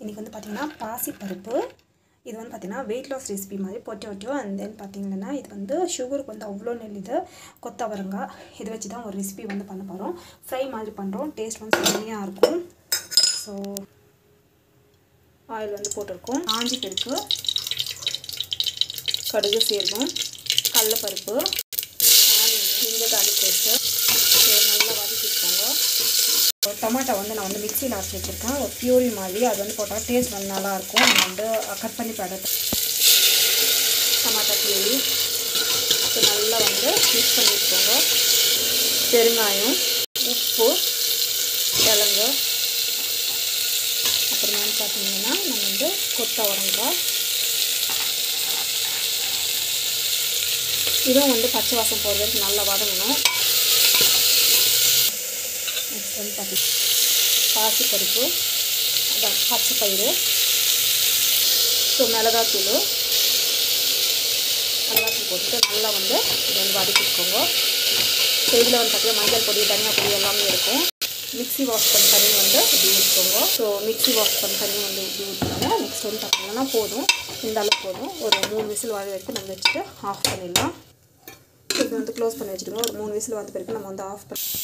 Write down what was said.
இன்றைக்கி வந்து பார்த்திங்கன்னா பாசிப்பருப்பு இது வந்து பார்த்திங்கன்னா வெயிட் லாஸ் ரெசிபி மாதிரி பொட்டோட்டோ அண்ட் தென் பார்த்திங்கன்னா இது வந்து சுகருக்கு வந்து அவ்வளோ நெல்லுது கொத்தவரங்காய் இதை வச்சு தான் ஒரு ரெசிபி வந்து பண்ண போகிறோம் ஃப்ரை மாதிரி பண்ணுறோம் டேஸ்ட் வந்து செம்மையாக இருக்கும் ஸோ ஆயில் வந்து போட்டிருக்கோம் ஆஞ்சி பருப்பு கடுகு சீரகம் கடலப்பருப்பு இந்த காலி பேஸ்ட்டு ஸோ நல்லா வதக்கிட்டுக்கோங்க டொமாட்டோ வந்து நான் வந்து மிக்சியில் அரைச்சி வச்சுருக்கேன் ஒரு பியூரி மாதிரி அது வந்து போட்டால் டேஸ்ட் வந்து நல்லாயிருக்கும் நான் வந்து கட் பண்ணி போட டமாட்டோ பியூரி ஸோ நல்லா வந்து மிக்ஸ் பண்ணி வச்சுக்கோங்க பெருங்காயம் உப்பு கிழங்கு அப்புறமா வந்து பார்த்தீங்கன்னா நம்ம வந்து கொத்தவரங்காய் இதுவும் வந்து பச்சை வாசம் போகிற வரைக்கும் நல்லா வதங்கணும் நெக்ஸ்ட் வந்து பார்த்திங்கன்னா பாசிப்பருப்பு அதான் பச்சை பயிறு ஸோ மிளகாத்தூள் மிளகாத்தூள் போட்டுட்டு நல்லா வந்து இதை வந்து வதக்கிக்கோங்க ஸோ இதில் வந்து பார்த்திங்கன்னா மஞ்சள் பொடி தனியாக பொடி எல்லாமே இருக்கும் மிக்ஸி வாஷ் பண்ண தண்ணி வந்து இப்படி ஊற்றிக்கோங்க ஸோ மிக்ஸி வாஷ் பண்ண தண்ணி வந்து இப்படி ஊற்றிக்கோங்க நெக்ஸ்ட் வந்து பார்த்திங்கன்னா போதும் இந்த அளவுக்கு போதும் ஒரு மூணு விசில் வர வரைக்கும் நம்ம வச்சுட்டு ஆஃப் பண்ணிடலாம் இது வந்து க்ளோஸ் பண்ணி வச்சுடுங்க ஒரு மூணு விசில் வந்த பிறகு நம்ம வந்து ஆஃப் பண்ணி